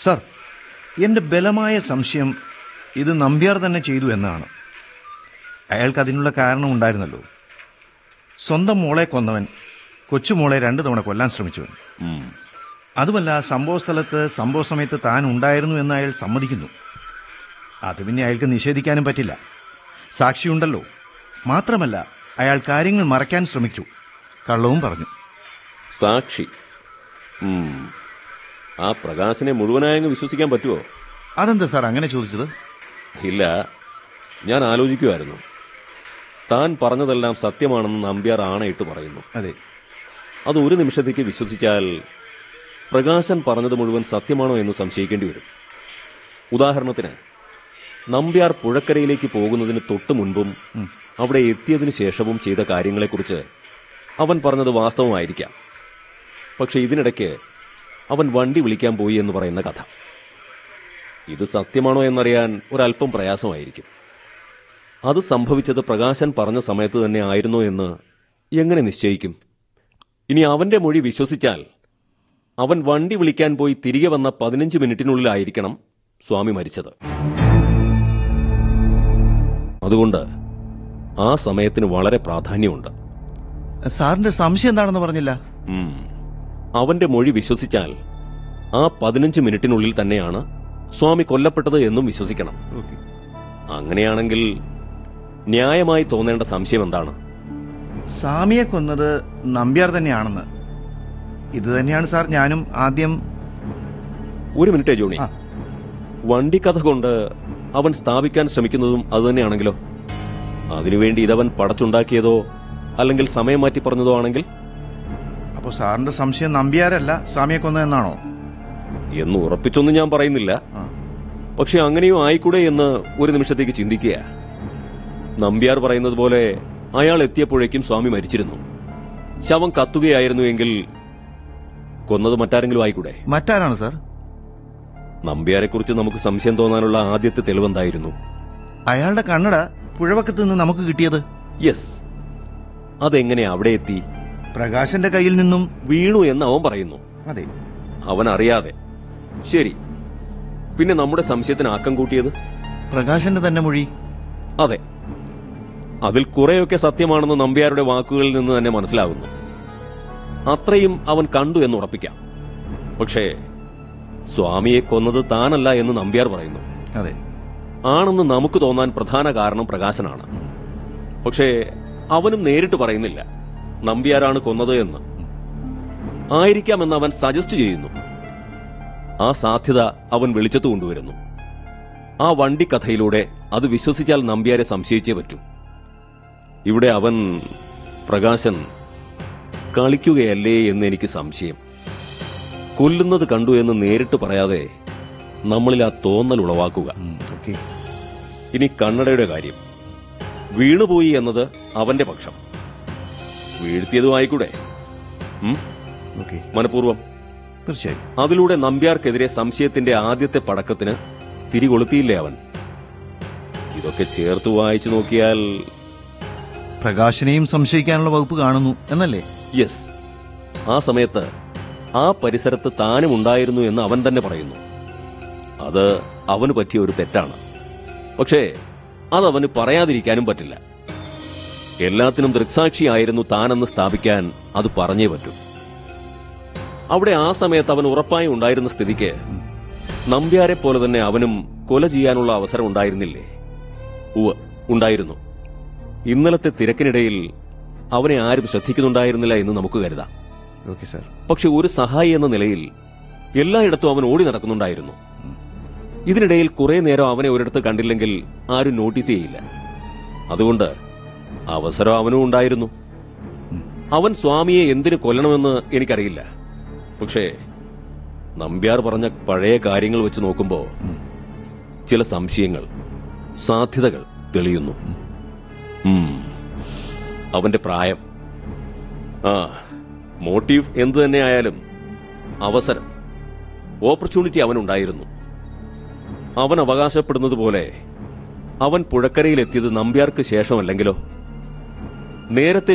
Sir എൻ്റെ ബലമായ സംശയം ഇത് നമ്പ്യാർ തന്നെ ചെയ്തു എന്നാണ് അയാൾക്ക് അതിനുള്ള കാരണം ഉണ്ടായിരുന്നല്ലോ സ്വന്തം മോളെ കൊന്നവൻ കൊച്ചുമോളെ രണ്ടു തവണ കൊല്ലാൻ ശ്രമിച്ചവൻ ഉം. അതുമല്ല സംഭവ സ്ഥലത്ത് സംഭവ സമയത്ത് താൻ ഉണ്ടായിരുന്നു എന്ന് അയാൾ സമ്മതിക്കുന്നു അത് പിന്നെ അയാൾക്ക് നിഷേധിക്കാനും പറ്റില്ല സാക്ഷിയുണ്ടല്ലോ മാത്രമല്ല അയാൾ കാര്യങ്ങൾ മറയ്ക്കാൻ ശ്രമിച്ചു കള്ളവും പറഞ്ഞു സാക്ഷി ഉം. ആ പ്രകാശനെ മുഴുവനായങ്ങ് വിശ്വസിക്കാൻ പറ്റുമോ അതെന്താ സാർ അങ്ങനെ ചോദിച്ചത് ഇല്ല ഞാൻ ആലോചിക്കുമായിരുന്നു താൻ പറഞ്ഞതെല്ലാം സത്യമാണെന്ന് നമ്പ്യാർ ആണയിട്ട് പറയുന്നു അതെ അത് ഒരു നിമിഷത്തേക്ക് വിശ്വസിച്ചാൽ പ്രകാശൻ പറഞ്ഞത് മുഴുവൻ സത്യമാണോ എന്ന് സംശയിക്കേണ്ടി വരും ഉദാഹരണത്തിന് നമ്പ്യാർ പുഴക്കരയിലേക്ക് പോകുന്നതിന് തൊട്ടു മുൻപും അവിടെ എത്തിയതിനു ശേഷവും ചെയ്ത കാര്യങ്ങളെക്കുറിച്ച് അവൻ പറഞ്ഞത് വാസ്തവമായിരിക്കാം പക്ഷെ ഇതിനിടയ്ക്ക് അവൻ വണ്ടി വിളിക്കാൻ പോയി എന്ന് പറയുന്ന കഥ ഇത് സത്യമാണോ എന്നറിയാൻ ഒരല്പം പ്രയാസമായിരിക്കും അത് സംഭവിച്ചത് പ്രകാശൻ പറഞ്ഞ സമയത്ത് തന്നെ ആയിരുന്നോ എന്ന് എങ്ങനെ നിശ്ചയിക്കും ഇനി അവന്റെ മൊഴി വിശ്വസിച്ചാൽ അവൻ വണ്ടി വിളിക്കാൻ പോയി തിരികെ വന്ന പതിനഞ്ച് മിനിറ്റിനുള്ളിലായിരിക്കണം സ്വാമി മരിച്ചത് അതുകൊണ്ട് ആ സമയത്തിന് വളരെ പ്രാധാന്യമുണ്ട് സാറിന്റെ സംശയം എന്താണെന്ന് പറഞ്ഞില്ല ഉം. അവന്റെ മൊഴി വിശ്വസിച്ചാൽ ആ പതിനഞ്ച് മിനിറ്റിനുള്ളിൽ തന്നെയാണ് സ്വാമി കൊല്ലപ്പെട്ടത് എന്നും വിശ്വസിക്കണം അങ്ങനെയാണെങ്കിൽ ന്യായമായി തോന്നേണ്ട സംശയം എന്താണ് സ്വാമിയെ കൊന്നത് നമ്പ്യാർ തന്നെയാണെന്ന് ഇത് തന്നെയാണ് സാർ ഞാനും ആദ്യം ഒരു മിനിറ്റേ ജോണി ആ. വണ്ടിക്കഥ കൊണ്ട് അവൻ സ്ഥാപിക്കാൻ ശ്രമിക്കുന്നതും അതുതന്നെയാണെങ്കിലോ അതിനുവേണ്ടി ഇതവൻ പടച്ചുണ്ടാക്കിയതോ അല്ലെങ്കിൽ സമയം മാറ്റി പറഞ്ഞതോ ആണെങ്കിൽ അപ്പോൾ സാറിന്റെ സംശയം നമ്പ്യാരല്ല സ്വാമിയെ കൊന്നതെന്നാണോ എന്ന് ഉറപ്പിച്ചൊന്നും ഞാൻ പറയുന്നില്ല ആ. പക്ഷെ അങ്ങനെയോ ആയിക്കൂടെ എന്ന് ഒരു നിമിഷത്തേക്ക് ചിന്തിക്കുക നമ്പ്യാർ പറയുന്നത് പോലെ അയാൾ എത്തിയപ്പോഴേക്കും സ്വാമി മരിച്ചിരുന്നു ശവം കത്തുകയായിരുന്നു എങ്കിൽ കൊന്നത് മറ്റാരെങ്കിലും ആയിക്കൂടെ മറ്റാരാണ് സാർ നമ്പ്യാരെക്കുറിച്ച് നമുക്ക് സംശയം തോന്നാനുള്ള ആദ്യത്തെ തെളിവെന്തായിരുന്നു അയാളുടെ കണ്ണട പുഴവക്കത്ത് നിന്ന് നമുക്ക് കിട്ടിയത് യെസ് അതെങ്ങനെ അവിടെ എത്തി പ്രകാശന്റെ കയ്യിൽ നിന്നും വീണു എന്ന് അവൻ പറയുന്നു അതെ അവൻ അറിയാതെ ശരി പിന്നെ നമ്മുടെ സംശയത്തിന് ആക്കം കൂട്ടിയത് പ്രകാശന്റെ തന്നെ മൊഴി അതെ അതിൽ കുറെയൊക്കെ സത്യമാണെന്ന് നമ്പ്യാരുടെ വാക്കുകളിൽ നിന്ന് തന്നെ മനസ്സിലാകുന്നു അത്രയും അവൻ കണ്ടു എന്ന് ഉറപ്പിക്കാം പക്ഷേ സ്വാമിയെ കൊന്നത് താനല്ല എന്ന് നമ്പ്യാർ പറയുന്നു അതെ ആണെന്ന് നമുക്ക് തോന്നാൻ പ്രധാന കാരണം പ്രകാശനാണ് പക്ഷേ അവനും നേരിട്ട് പറയുന്നില്ല നമ്പ്യാരാണ് കൊന്നത് എന്ന് ആയിരിക്കാമെന്ന് അവൻ സജസ്റ്റ് ചെയ്യുന്നു ആ സാധ്യത അവൻ വെളിച്ചത്ത് കൊണ്ടുവരുന്നു ആ വണ്ടി കഥയിലൂടെ അത് വിശ്വസിച്ചാൽ നമ്പ്യാരെ സംശയിച്ചേ പറ്റൂ ഇവിടെ അവൻ പ്രകാശൻ കളിക്കുകയല്ലേ എന്ന് എനിക്ക് സംശയം കൊല്ലുന്നത് കണ്ടു എന്ന് നേരിട്ട് പറയാതെ നമ്മളിൽ ആ തോന്നൽ ഉളവാക്കുക ഓക്കെ ഇനി കണ്ണടയുടെ കാര്യം വീണുപോയി എന്നത് അവന്റെ പക്ഷം വീഴ്ത്തിയതും ആയിക്കൂടെ ഉം? ഓക്കെ മനഃപൂർവ്വം തീർച്ചയായും അതിലൂടെ നമ്പ്യാർക്കെതിരെ സംശയത്തിന്റെ ആദ്യത്തെ പടക്കത്തിന് തിരികൊളുത്തിയില്ലേ അവൻ ഇതൊക്കെ ചേർത്ത് വായിച്ചു നോക്കിയാൽ പ്രകാശനെയും സംശയിക്കാനുള്ള വകുപ്പ് കാണുന്നു എന്നല്ലേ യെസ് ആ സമയത്ത് ആ പരിസരത്ത് താനും ഉണ്ടായിരുന്നു എന്ന് അവൻ തന്നെ പറയുന്നു അത് അവന് പറ്റിയ ഒരു തെറ്റാണ് പക്ഷേ അതവന് പറയാതിരിക്കാനും പറ്റില്ല എല്ലാത്തിനും ദൃക്സാക്ഷിയായിരുന്നു താനെന്ന് സ്ഥാപിക്കാൻ അത് പറഞ്ഞേ പറ്റൂ അവിടെ ആ സമയത്ത് അവൻ ഉറപ്പായി ഉണ്ടായിരുന്ന സ്ഥിതിക്ക് നമ്പ്യാരെ പോലെ തന്നെ അവനും കൊല ചെയ്യാനുള്ള അവസരം ഉണ്ടായിരുന്നില്ലേ ഉവ് ഉണ്ടായിരുന്നു ഇന്നലത്തെ തിരക്കിനിടയിൽ അവനെ ആരും ശ്രദ്ധിക്കുന്നുണ്ടായിരുന്നില്ല എന്ന് നമുക്ക് കരുതാം ഓക്കെ സാർ പക്ഷെ ഒരു സഹായി എന്ന നിലയിൽ എല്ലായിടത്തും അവൻ ഓടി നടക്കുന്നുണ്ടായിരുന്നു ഇതിനിടയിൽ കുറെ നേരം അവനെ ഒരിടത്ത് കണ്ടില്ലെങ്കിൽ ആരും നോട്ടീസ് ചെയ്യില്ല അതുകൊണ്ട് അവസരം അവനും ഉണ്ടായിരുന്നു അവൻ സ്വാമിയെ എന്തിനു കൊല്ലണമെന്ന് എനിക്കറിയില്ല പക്ഷേ നമ്പ്യാർ പറഞ്ഞ പഴയ കാര്യങ്ങൾ വെച്ച് നോക്കുമ്പോ ചില സംശയങ്ങൾ സാധ്യതകൾ തെളിയുന്നു ഉം. അവന്റെ പ്രായം ആ മോട്ടീവ് എന്തു തന്നെയായാലും അവസരം ഓപ്പർച്യൂണിറ്റി അവനുണ്ടായിരുന്നു അവൻ അവകാശപ്പെടുന്നത് പോലെ അവൻ പുഴക്കരയിലെത്തിയത് നമ്പ്യാർക്ക് ശേഷമല്ലെങ്കിലോ നേരത്തെ